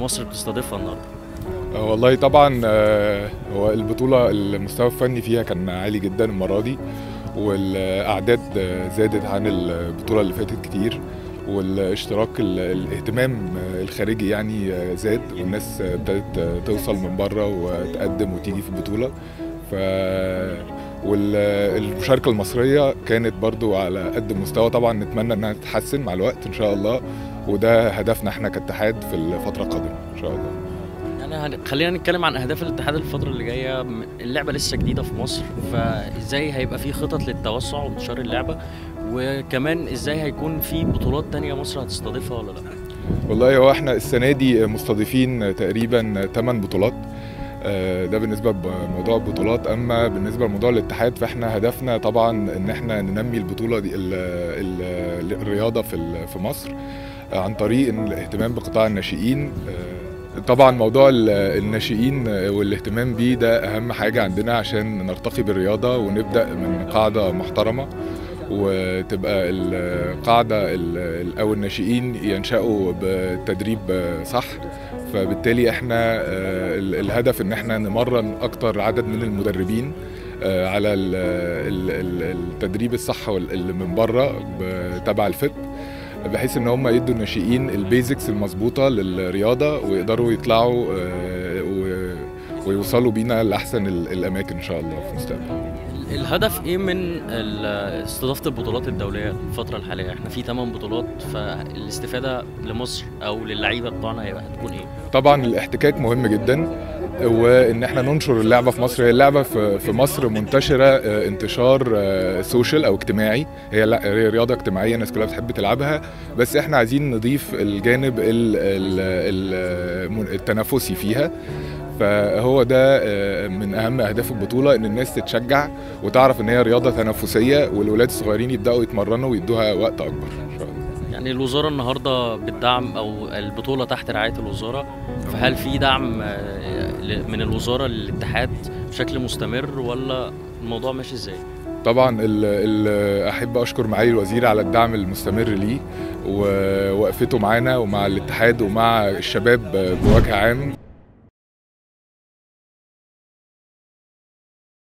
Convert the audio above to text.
مصر بتستضيفها النهارده والله طبعا آه، هو البطولة المستوى الفني فيها كان عالي جدا المرة دي والأعداد آه، زادت عن البطولة اللي فاتت كتير والاشتراك ال- الاهتمام آه، الخارجي يعني آه، زاد والناس آه، ابتدت آه، توصل من بره وتقدم وتيجي في البطولة ف والمشاركة المصرية كانت برضو على قد المستوى طبعا نتمنى انها تتحسن مع الوقت ان شاء الله وده هدفنا احنا كاتحاد في الفترة القادمة ان شاء الله يعني هن- خلينا نتكلم عن اهداف الاتحاد الفتره اللي جايه م- اللعبه لسه جديده في مصر فازاي هيبقى في خطط للتوسع وانتشار اللعبه وكمان ازاي هيكون في بطولات تانية مصر هتستضيفها ولا لا والله هو احنا السنه دي مستضيفين تقريبا 8 بطولات آه، ده بالنسبه لموضوع البطولات اما بالنسبه لموضوع الاتحاد فاحنا هدفنا طبعا ان احنا ننمي البطوله دي ال ال الرياضه في ال- في مصر آه، عن طريق إن الاهتمام بقطاع الناشئين آه، طبعا موضوع ال- الناشئين والاهتمام بيه ده اهم حاجه عندنا عشان نرتقي بالرياضه ونبدا من قاعده محترمه وتبقى القاعده ال- او الناشئين ينشأوا بالتدريب صح فبالتالي احنا آه، ال- الهدف ان احنا نمرن اكتر عدد من المدربين آه، على ال- ال- ال- التدريب الصح وال- اللي من بره ب- تبع الفت بحيث ان هم يدوا الناشئين البيزكس المظبوطه للرياضه ويقدروا يطلعوا آه، و- ويوصلوا بينا لاحسن ال- الاماكن ان شاء الله في المستقبل الهدف ايه من ال- استضافه البطولات الدوليه الفتره الحاليه احنا في 8 بطولات فالاستفاده لمصر او للعيبه بتوعنا هيبقى هتكون ايه طبعا الاحتكاك مهم جدا وان احنا ننشر اللعبه في مصر هي اللعبه في في مصر منتشره آه، انتشار آه، سوشيال او اجتماعي هي لا هي رياضه اجتماعيه الناس كلها بتحب تلعبها بس احنا عايزين نضيف الجانب ال- ال- ال- التنافسي فيها فهو ده آه، من اهم اهداف البطوله ان الناس تتشجع وتعرف ان هي رياضه تنافسيه والولاد الصغيرين يبداوا يتمرنوا ويدوها وقت اكبر ان شاء الله يعني الوزاره النهارده بالدعم او البطوله تحت رعايه الوزاره فهل في دعم آه، ل- من الوزاره للاتحاد بشكل مستمر ولا الموضوع ماشي ازاي طبعا ال ال احب اشكر معالي الوزير على الدعم المستمر ليه ووقفته معانا ومع الاتحاد ومع الشباب بوجه عام